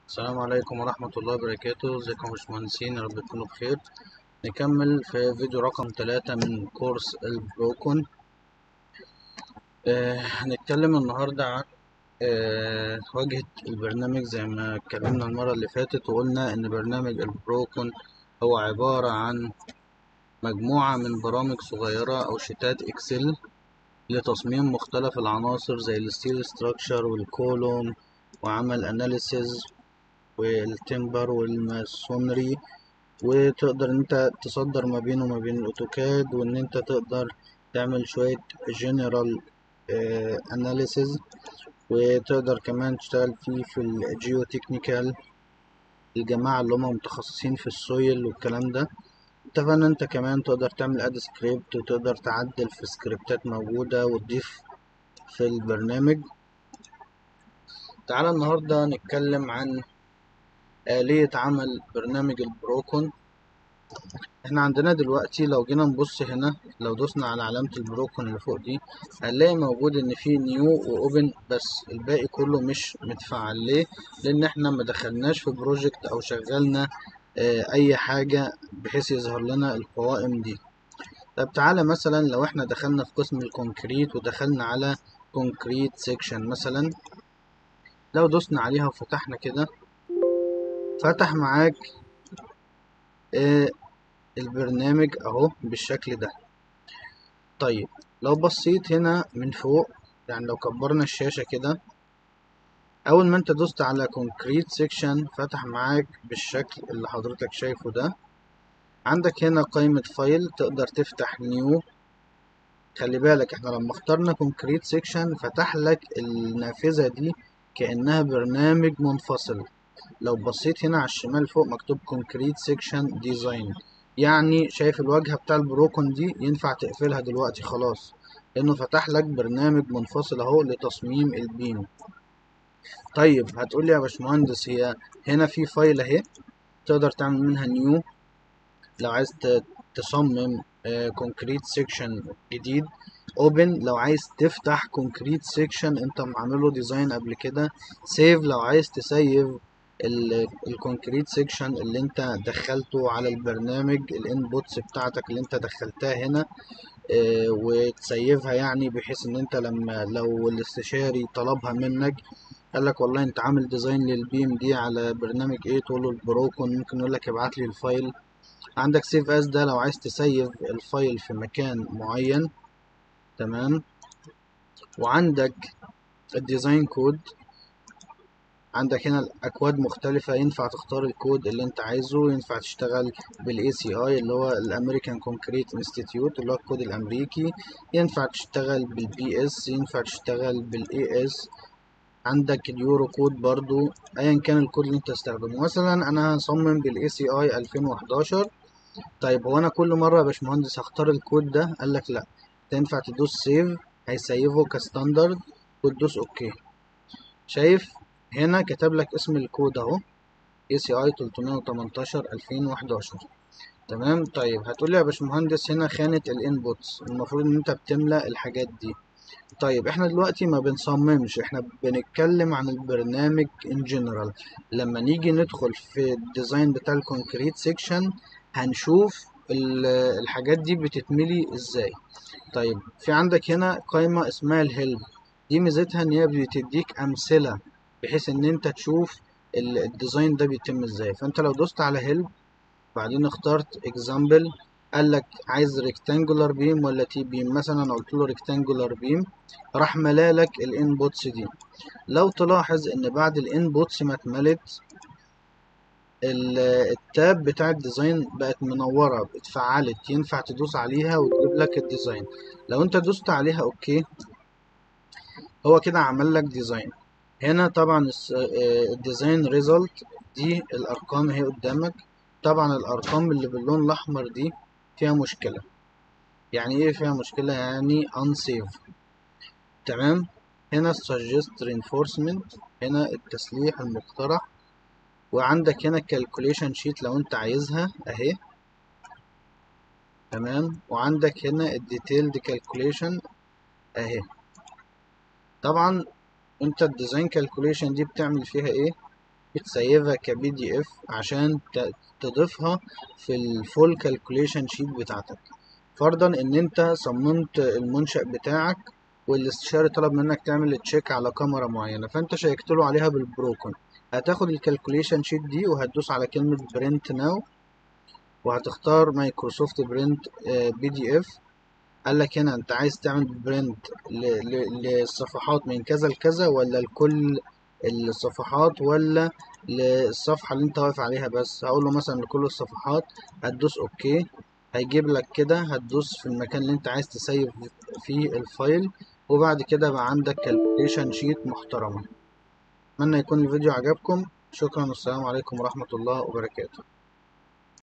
السلام عليكم ورحمة الله وبركاته ازيكم يا باشمهندسين يا رب تكونوا بخير نكمل في فيديو رقم ثلاثة من كورس البروكون آه هنتكلم النهاردة عن آه واجهة البرنامج زي ما اتكلمنا المرة اللي فاتت وقلنا إن برنامج البروكون هو عبارة عن مجموعة من برامج صغيرة أو شيتات إكسل لتصميم مختلف العناصر زي الستيل ستراكشر والكولوم وعمل أناليسيز والتمبر والماسونري وتقدر انت تصدر ما بينه وما بين الاوتوكاد وان انت تقدر تعمل شوية جنرال اناليسيز وتقدر كمان تشتغل فيه في الجيو تكنيكال الجماعة اللي هم متخصصين في السويل والكلام ده اتفقنا انت كمان تقدر تعمل اد سكريبت وتقدر تعدل في سكريبتات موجودة وتضيف في البرنامج تعالى النهاردة نتكلم عن آلية عمل برنامج البروكون احنا عندنا دلوقتي لو جينا نبص هنا لو دوسنا على علامة البروكون اللي فوق دي هنلاقي موجود ان في نيو واوبن بس الباقي كله مش متفعل ليه لان احنا ما دخلناش في بروجكت او شغلنا اه اي حاجة بحيث يظهر لنا القوائم دي طب تعالى مثلا لو احنا دخلنا في قسم الكونكريت ودخلنا على كونكريت سيكشن مثلا لو دوسنا عليها وفتحنا كده فتح معاك آه البرنامج اهو بالشكل ده طيب لو بصيت هنا من فوق يعني لو كبرنا الشاشة كده اول ما انت دوست على كونكريت سيكشن فتح معاك بالشكل اللي حضرتك شايفه ده عندك هنا قائمة فايل تقدر تفتح نيو خلي بالك احنا لما اخترنا كونكريت سيكشن فتح لك النافذة دي كأنها برنامج منفصل لو بصيت هنا على الشمال فوق مكتوب كونكريت سيكشن ديزاين يعني شايف الواجهة بتاع البروكون دي ينفع تقفلها دلوقتي خلاص لانه فتح لك برنامج منفصل اهو لتصميم البيم طيب هتقولي يا باشمهندس هي هنا في فايل اهي تقدر تعمل منها نيو لو عايز تصمم كونكريت سيكشن جديد اوبن لو عايز تفتح كونكريت سيكشن انت معمله ديزاين قبل كده سيف لو عايز تسيف الكونكريت سيكشن اللي انت دخلته على البرنامج الانبوتس بتاعتك اللي انت دخلتها هنا اه وتسيفها يعني بحيث ان انت لما لو الاستشاري طلبها منك قال لك والله انت عامل ديزاين للبيم دي على برنامج ايه تقول له البروكون ممكن يقول لك ابعت لي الفايل عندك سيف اس ده لو عايز تسيف الفايل في مكان معين تمام وعندك الديزاين كود عندك هنا الاكواد مختلفه ينفع تختار الكود اللي انت عايزه ينفع تشتغل بالاي سي اي اللي هو الامريكان كونكريت انستيتيوت اللي هو الكود الامريكي ينفع تشتغل بالبي اس ينفع تشتغل بالاي اس عندك اليورو كود برضو ايا كان الكود اللي انت تستخدمه مثلا انا هصمم بالاي سي اي 2011 طيب هو انا كل مره يا باشمهندس هختار الكود ده قال لك لا تنفع تدوس سيف هيسيفه كستاندرد وتدوس اوكي شايف هنا كتب لك اسم الكود اهو ACI 318 2011 تمام طيب هتقول لي يا باشمهندس هنا خانة الانبوتس المفروض ان انت بتملى الحاجات دي طيب احنا دلوقتي ما بنصممش احنا بنتكلم عن البرنامج ان جنرال لما نيجي ندخل في الديزاين بتاع الكونكريت سيكشن هنشوف الحاجات دي بتتملي ازاي طيب في عندك هنا قائمة اسمها الهيلب دي ميزتها ان هي بتديك امثلة بحيث ان انت تشوف الديزاين ده بيتم ازاي فانت لو دوست على هيلب بعدين اخترت اكزامبل قال لك عايز ريكتانجولار بيم ولا تي بيم مثلا قلت له ريكتانجولار بيم راح ملالك الانبوتس دي لو تلاحظ ان بعد الانبوتس ما اتملت التاب بتاع الديزاين بقت منورة اتفعلت ينفع تدوس عليها وتجيب لك الديزاين لو انت دوست عليها اوكي هو كده عمل لك ديزاين هنا طبعا الديزاين ريزلت دي الارقام اهي قدامك طبعا الارقام اللي باللون الاحمر دي فيها مشكلة يعني ايه فيها مشكلة يعني unsafe تمام هنا suggest reinforcement هنا التسليح المقترح وعندك هنا calculation sheet لو انت عايزها اهي تمام وعندك هنا الديتيلد calculation اهي طبعا انت الديزاين كالكوليشن دي بتعمل فيها ايه بتسيفها كبي دي اف عشان ت- تضيفها في الفول كالكوليشن شيت بتاعتك فرضا ان انت صممت المنشأ بتاعك والاستشاري طلب منك تعمل تشيك على كاميرا معينة فانت شيكت له عليها بالبروكون هتاخد الكالكوليشن شيت دي وهتدوس على كلمة برنت ناو وهتختار مايكروسوفت برنت بي دي اف قال لك هنا انت عايز تعمل برنت للصفحات من كذا لكذا ولا لكل الصفحات ولا للصفحة اللي انت واقف عليها بس هقول له مثلا لكل الصفحات هتدوس اوكي هيجيب لك كده هتدوس في المكان اللي انت عايز تسيف فيه الفايل وبعد كده بقى عندك كالكوليشن شيت محترمة اتمنى يكون الفيديو عجبكم شكرا والسلام عليكم ورحمة الله وبركاته